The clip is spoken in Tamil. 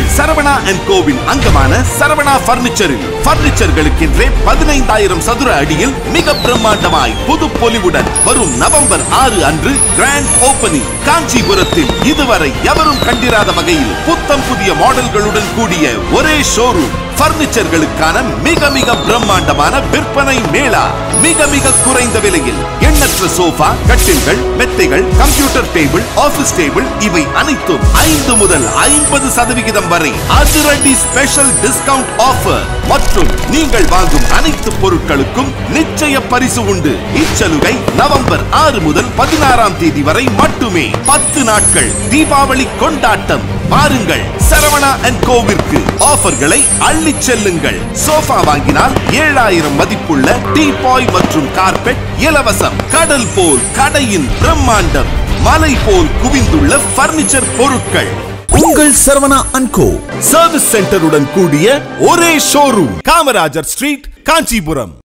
சரவணா அண்ட் கோவின் அங்கமான சரவணா பர்னிச்சரில் பர்னிச்சர்களுக்கென்றே பதினைந்தாயிரம் சதுர அடியில் மிக பிரம்மாண்டமாய் புது பொலிவுடன் வரும் நவம்பர் ஆறு அன்று கிராண்ட் ஓபனிங் காஞ்சிபுரத்தில் இதுவரை எவரும் கண்டிராத வகையில் புத்தம் புதிய மாடல்களுடன் கூடிய ஒரே ஷோரூம் பர்னிச்சர்களுக்கான மிக மிக பிரம்மாண்டமான விற்பனை மேளா மிக மிக குறைந்த விலையில் எண்ணற்ற சோஃபா கட்டில்கள் மெத்தைகள் கம்ப்யூட்டர் டேபிள் ஆபீஸ் டேபிள் இவை அனைத்தும் ஐந்து முதல் ஐம்பது சதவிகிதம் வரை அதிரடி ஸ்பெஷல் டிஸ்கவுண்ட் ஆஃபர் மற்றும் நீங்கள் வாங்கும் அனைத்து பொருட்களுக்கும் நிச்சய பரிசு உண்டு இச்சலுகை நவம்பர் ஆறு முதல் பதினாறாம் தேதி வரை மட்டுமே பத்து நாட்கள் தீபாவளி கொண்டாட்டம் வாருங்கள் சரவணா அண்ட் கோவிற்கு ஆஃபர்களை அள்ளிச் செல்லுங்கள் சோஃபா வாங்கினால் ஏழாயிரம் மதிப்புள்ள டீபாய் மற்றும் கார்பெட் இலவசம் கடல் போல் கடையின் பிரம்மாண்டம் மலை போல் குவிந்துள்ள பர்னிச்சர் பொருட்கள் உங்கள் சரவணா அன்கோ சர்வீஸ் சென்டருடன் கூடிய ஒரே ஷோரூம் காமராஜர் ஸ்ட்ரீட் காஞ்சிபுரம்